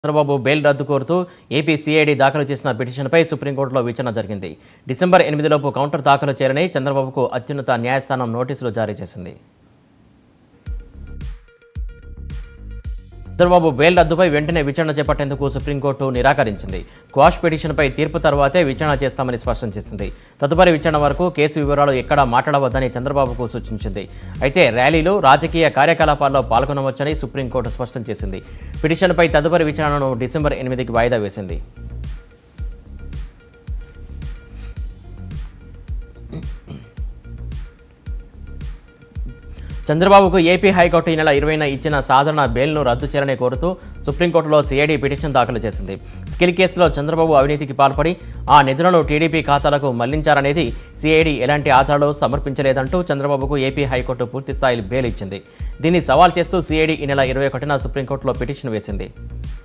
Chandrababu bail రద్దు కోరుతూ AP CID దాఖలు చేసిన పిటిషన్పై సుప్రీంకోర్టులో విచారణ జరిగింది డిసెంబర్ ఎనిమిదిలోపు కౌంటర్ దాఖలు చేయాలని చంద్రబాబుకు అత్యున్నత న్యాయస్థానం నోటీసులు జారీ చేసింది చంద్రబాబు బెయిల్ రద్దుపై వెంటనే విచారణ చేపట్టేందుకు సుప్రీంకోర్టు నిరాకరించింది క్వాష్ పిటిషన్పై తీర్పు తర్వాతే విచారణ చేస్తామని స్పష్టం చేసింది తదుపరి విచారణ వరకు కేసు వివరాలు ఎక్కడా మాట్లాడవద్దని చంద్రబాబుకు సూచించింది అయితే ర్యాలీలు రాజకీయ కార్యకలాపాల్లో పాల్గొనవచ్చని సుప్రీంకోర్టు స్పష్టం చేసింది పిటిషన్పై తదుపరి విచారణను డిసెంబర్ ఎనిమిదికి వాయిదా వేసింది చంద్రబాబుకు ఏపీ హైకోర్టు ఈ నెల ఇరవైన ఇచ్చిన సాధారణ బెయిల్ను రద్దు చేయాలని కోరుతూ సుప్రీంకోర్టులో సిఐడి పిటిషన్ దాఖలు చేసింది స్కిల్ కేసులో చంద్రబాబు అవినీతికి పాల్పడి ఆ నిధులను టీడీపీ ఖాతాలకు మళ్లించారనేది సిఐడి ఎలాంటి ఆధారాలు సమర్పించలేదంటూ చంద్రబాబుకు ఏపీ హైకోర్టు పూర్తిస్థాయి బెయిల్ ఇచ్చింది దీన్ని సవాల్ చేస్తూ సిఐడి ఈ నెల ఇరవై ఒకటిన సుప్రీంకోర్టులో పిటిషన్ వేసింది